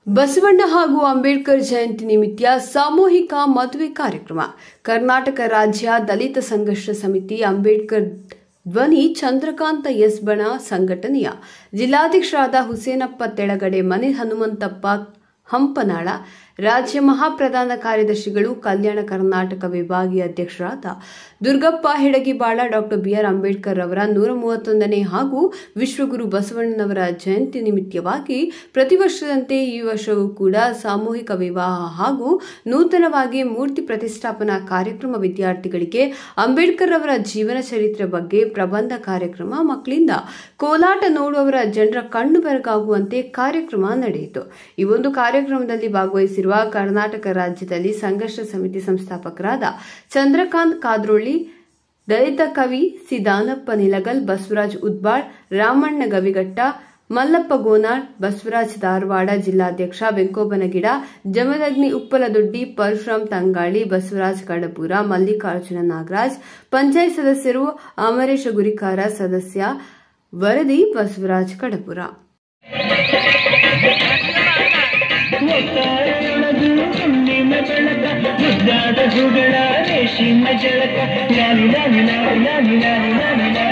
ಬಸವಣ್ಣ ಹಾಗೂ ಅಂಬೇಡ್ಕರ್ ಜಯಂತಿ ನಿಮಿತ್ತ ಸಾಮೂಹಿಕ ಮದುವೆ ಕಾರ್ಯಕ್ರಮ ಕರ್ನಾಟಕ ರಾಜ್ಯ ದಲಿತ ಸಂಘರ್ಷ ಸಮಿತಿ ಅಂಬೇಡ್ಕರ್ ಧ್ವನಿ ಚಂದ್ರಕಾಂತ ಎಸ್ ಬಣ ಸಂಘಟನೆಯ ಜಿಲ್ಲಾಧ್ಯಕ್ಷರಾದ ಹುಸೇನಪ್ಪ ತೆಳಗಡೆ ಮನೆ ಹನುಮಂತಪ್ಪ ಹಂಪನಾಳ ರಾಜ್ಯ ಮಹಾಪ್ರಧಾನ ಕಾರ್ಯದರ್ಶಿಗಳು ಕಲ್ಯಾಣ ಕರ್ನಾಟಕ ವಿಭಾಗೀಯ ಅಧ್ಯಕ್ಷರಾದ ದುರ್ಗಪ್ಪ ಹೆಡಗಿಬಾಳ ಡಾಕ್ಟರ್ ಬಿಆರ್ ಅಂಬೇಡ್ಕರ್ ಅವರ ನೂರ ಮೂವತ್ತೊಂದನೇ ಹಾಗೂ ವಿಶ್ವಗುರು ಬಸವಣ್ಣನವರ ಜಯಂತಿ ನಿಮಿತ್ತವಾಗಿ ಪ್ರತಿ ವರ್ಷದಂತೆ ಈ ವರ್ಷವೂ ಕೂಡ ಸಾಮೂಹಿಕ ವಿವಾಹ ಹಾಗೂ ನೂತನವಾಗಿ ಮೂರ್ತಿ ಪ್ರತಿಷ್ಠಾಪನಾ ಕಾರ್ಯಕ್ರಮ ವಿದ್ಯಾರ್ಥಿಗಳಿಗೆ ಅಂಬೇಡ್ಕರ್ ಅವರ ಜೀವನ ಚರಿತ್ರೆ ಬಗ್ಗೆ ಪ್ರಬಂಧ ಕಾರ್ಯಕ್ರಮ ಮಕ್ಕಳಿಂದ ಕೋಲಾಟ ನೋಡುವವರ ಜನರ ಕಣ್ಣು ಬೆರಗಾಗುವಂತೆ ಕಾರ್ಯಕ್ರಮ ನಡೆಯಿತು ಈ ಒಂದು ಕಾರ್ಯಕ್ರಮದಲ್ಲಿ ಭಾಗವಹಿಸಿರುವ ಕರ್ನಾಟಕ ರಾಜ್ಯದಲ್ಲಿ ಸಂಘರ್ಷ ಸಮಿತಿ ಸಂಸ್ಥಾಪಕರಾದ ಚಂದ್ರಕಾಂತ್ ಕಾದ್ರೋಳಿ ದಲಿತ ಕವಿ ಸಿದಾನಪ್ಪ ನಿಲಗಲ್ ಬಸವರಾಜ್ ಉದ್ಬಾಳ್ ರಾಮಣ್ಣ ಗವಿಗಟ್ಟ ಮಲ್ಲಪ್ಪ ಗೋನಾಳ್ ಬಸವರಾಜ್ ಧಾರವಾಡ ಜಿಲ್ಲಾಧ್ಯಕ್ಷ ವೆಂಕೋಬನಗಿಡ ಜಮದಗ್ನಿ ಉಪ್ಪಲದೊಡ್ಡಿ ಪರಶುರಾಮ್ ತಂಗಾಳಿ ಬಸವರಾಜ್ ಕಡಪುರ ಮಲ್ಲಿಕಾರ್ಜುನ ನಾಗರಾಜ್ ಪಂಚಾಯತ್ ಸದಸ್ಯರು ಅಮರೇಶ ಗುರಿಕಾರ ಸದಸ್ಯ ವರದಿ ಬಸವರಾಜ್ ಕಡಪುರ ಒತ್ತಾಯೊಳಗು ಹುಣ್ಣಿಮ ಬೆಳಕ ಮುದ್ದಾದ ಹೂಗಳ ರೇಷಿಮ ಜಳಕ ಲಾಲಿ ಲಾಲಿ ಲಾಲಿ ಲಾಲಿ ಲಾಲಿ ಲಾಲಿ ಲಾಲಿ